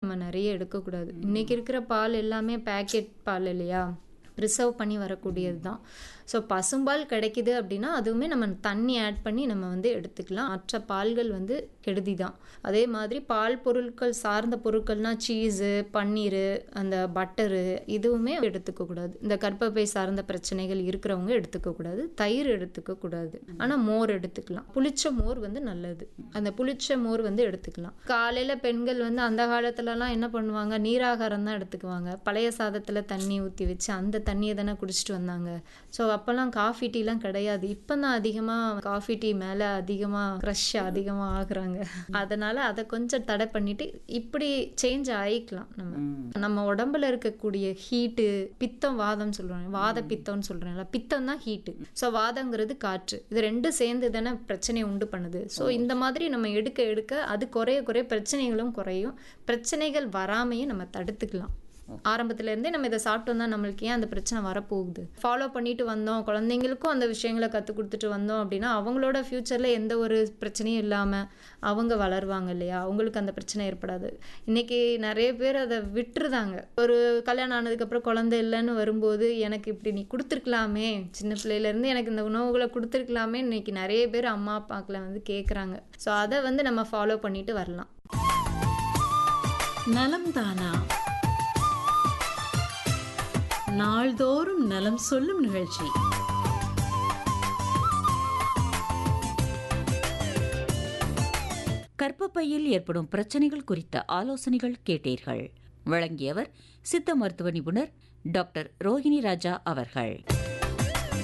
நம்ம நிறைய எடுக்கக்கூடாது இன்னைக்கு இருக்கிற பால் எல்லாமே பேக்கெட் பால் இல்லையா ப்ரிசர்வ் பண்ணி வரக்கூடியது தான் ஸோ பசும்பால் கிடைக்குது அப்படின்னா அதுவுமே நம்ம தண்ணி ஆட் பண்ணி நம்ம வந்து எடுத்துக்கலாம் மற்ற பால்கள் வந்து கெடுதி தான் அதே மாதிரி பால் பொருட்கள் சார்ந்த பொருட்கள்னா சீஸு பன்னீர் அந்த பட்டரு இதுவுமே எடுத்துக்க கூடாது இந்த கர்ப்பப்பை சார்ந்த பிரச்சனைகள் இருக்கிறவங்க எடுத்துக்க கூடாது தயிர் எடுத்துக்க கூடாது ஆனால் மோர் எடுத்துக்கலாம் புளிச்ச மோர் வந்து நல்லது அந்த புளிச்ச மோர் வந்து எடுத்துக்கலாம் காலையில பெண்கள் வந்து அந்த காலத்துலலாம் என்ன பண்ணுவாங்க நீராகாரம் தான் எடுத்துக்குவாங்க பழைய சாதத்துல தண்ணி ஊற்றி வச்சு அந்த தண்ணியை தானே குடிச்சிட்டு வந்தாங்க ஸோ அப்போல்லாம் காஃபி டீலாம் கிடையாது இப்போ தான் அதிகமாக காஃபி டீ மேலே அதிகமாக க்ரஷ் அதிகமாக ஆகுறாங்க அதனால அதை கொஞ்சம் தடை பண்ணிட்டு இப்படி சேஞ்ச் ஆயிக்கலாம் நம்ம நம்ம உடம்புல இருக்கக்கூடிய ஹீட்டு பித்தம் வாதம் சொல்றாங்க வாத பித்தம்னு சொல்றாங்கல்ல பித்தம் தான் ஹீட்டு ஸோ வாதங்கிறது காற்று இது ரெண்டும் சேர்ந்து தானே பிரச்சனையை உண்டு பண்ணுது ஸோ இந்த மாதிரி நம்ம எடுக்க எடுக்க அது குறைய குறைய பிரச்சனைகளும் குறையும் பிரச்சனைகள் வராமையும் நம்ம தடுத்துக்கலாம் ஆரம்பத்துல இருந்தே நம்ம இதை சாப்பிட்டு வந்தா நம்மளுக்கு ஏன் அந்த பிரச்சனை வரப்போகுது ஃபாலோ பண்ணிட்டு வந்தோம் குழந்தைங்களுக்கும் அந்த விஷயங்களை கற்றுக் கொடுத்துட்டு வந்தோம் அப்படின்னா அவங்களோட ஃப்யூச்சரில் எந்த ஒரு பிரச்சனையும் இல்லாமல் அவங்க வளருவாங்க இல்லையா அவங்களுக்கு அந்த பிரச்சனை ஏற்படாது இன்னைக்கு நிறைய பேர் அதை விட்டுருதாங்க ஒரு கல்யாணம் ஆனதுக்கப்புறம் குழந்தை இல்லைன்னு வரும்போது எனக்கு இப்படி நீ கொடுத்துருக்கலாமே சின்ன பிள்ளையிலேருந்து எனக்கு இந்த உணவுகளை கொடுத்துருக்கலாமே இன்னைக்கு நிறைய பேர் அம்மா அப்பாக்களை வந்து கேட்குறாங்க ஸோ அதை வந்து நம்ம ஃபாலோ பண்ணிட்டு வரலாம் நலம் தானா நாள்தோறும் நலம் சொல்லும் நிகழ்ச்சி கர்ப்பப்பையில் ஏற்படும் பிரச்சனைகள் குறித்த ஆலோசனைகள் கேட்டீர்கள் வழங்கியவர் சித்த மருத்துவ நிபுணர் டாக்டர் ரோஹிணி ராஜா அவர்கள்